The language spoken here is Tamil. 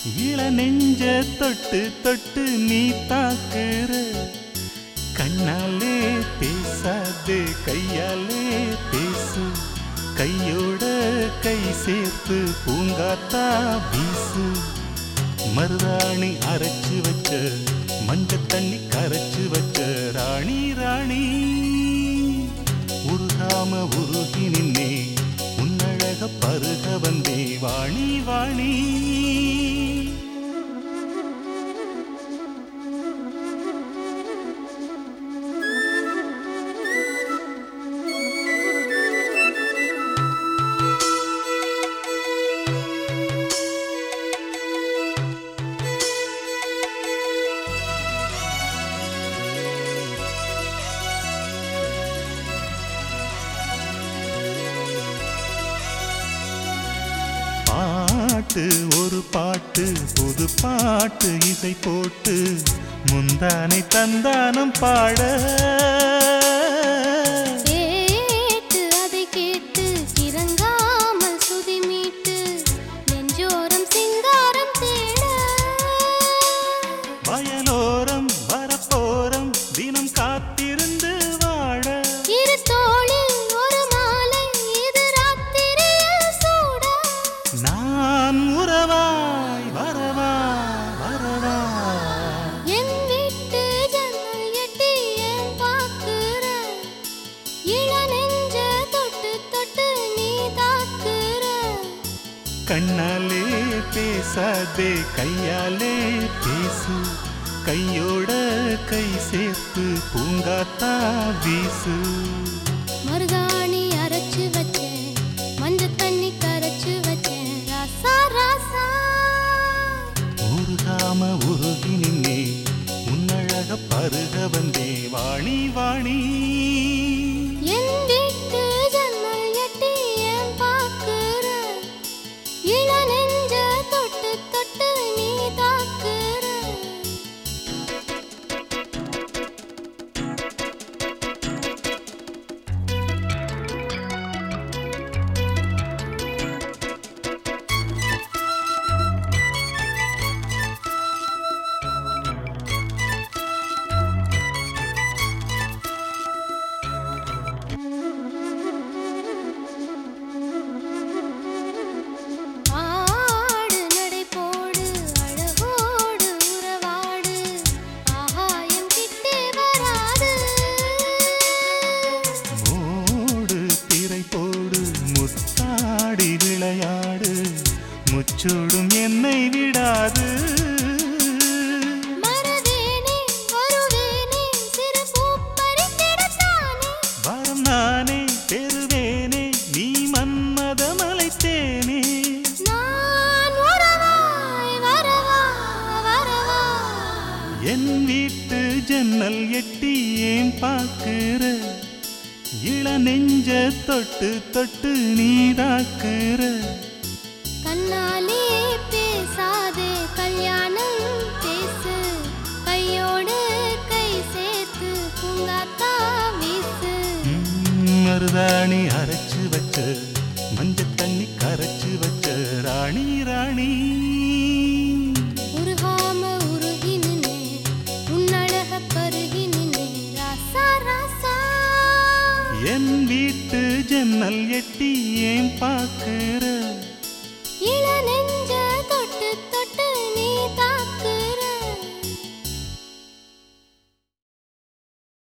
இள நெஞ்ச தொட்டு தொட்டு நீ தாக்குற கண்ணாலே பேசாதே கையாலே பேசு கையோட கை சேர்த்து பூங்காத்தா வீசு மருதாணி அரைச்சு வச்ச மஞ்ச தண்ணி கரைச்சு வச்ச ராணி ராணி உருகாம உருகி நின்னே உன்னழக பருக வந்தே வாணி வாணி பாட்டு ஒரு பாட்டு புது பாட்டு இசை போட்டு முந்தானை தந்தானம் பாட கேட்டு அதை கேட்டு கிறங்காமல் சுதி மீட்டு நெஞ்சோரம் சிங்காரம் தேட வயலோரம் வரப்போரம் தினம் காத்திருந்து வாழ இரு தோளில் ஒரு மாலை இது ராத்திரியில் சூட நான் உறவாய் வரவா வரவா என் வீட்டு ஜன்னல் எட்டி ஏன் பார்க்கிற இள நெஞ்ச தொட்டு தொட்டு நீ தாக்குற கண்ணாலே பேசாதே கையாலே பேசு கையோட கை சேர்த்து பூங்காத்தா வீசு மருதாணி அரைச்சு வச்சேன் மஞ்ச தண்ணி கரைச்சு வச்சேன் ராசா ராசா உருகாம உருகி நின்னே உன்னழக பருக வந்தே வாணி வாணி என் வீட்டு ஜன்னல் எட்டி ஏன் பார்க்கிற இள நெஞ்ச தொட்டு தொட்டு நீ தாக்குற ஆடு நடை போடு அழகோடு உறவாடு ஆகாயம் கிட்டே வராது மூடு திரை போடு முத்தாடி விளையாடு முச்சூடும் என்னை விடாது மறவேனே வருவேனே சிறு பூ பறித்திடத்தானே வரம் நானே பெறுவேனே நீ மன்மதமலைத்தேனே நான் உறவாய் வரவா வரவா என் வீட்டு ஜன்னல் எட்டி ஏன் பார்க்கிற இள நெஞ்ச தொட்டு தொட்டு நீதாக்குற கண்ணாலே பேசாதே கல்யாணம் பேசு கையோடு கை சேர்த்து பூங்காத்தா வீசு ம், மருதாணி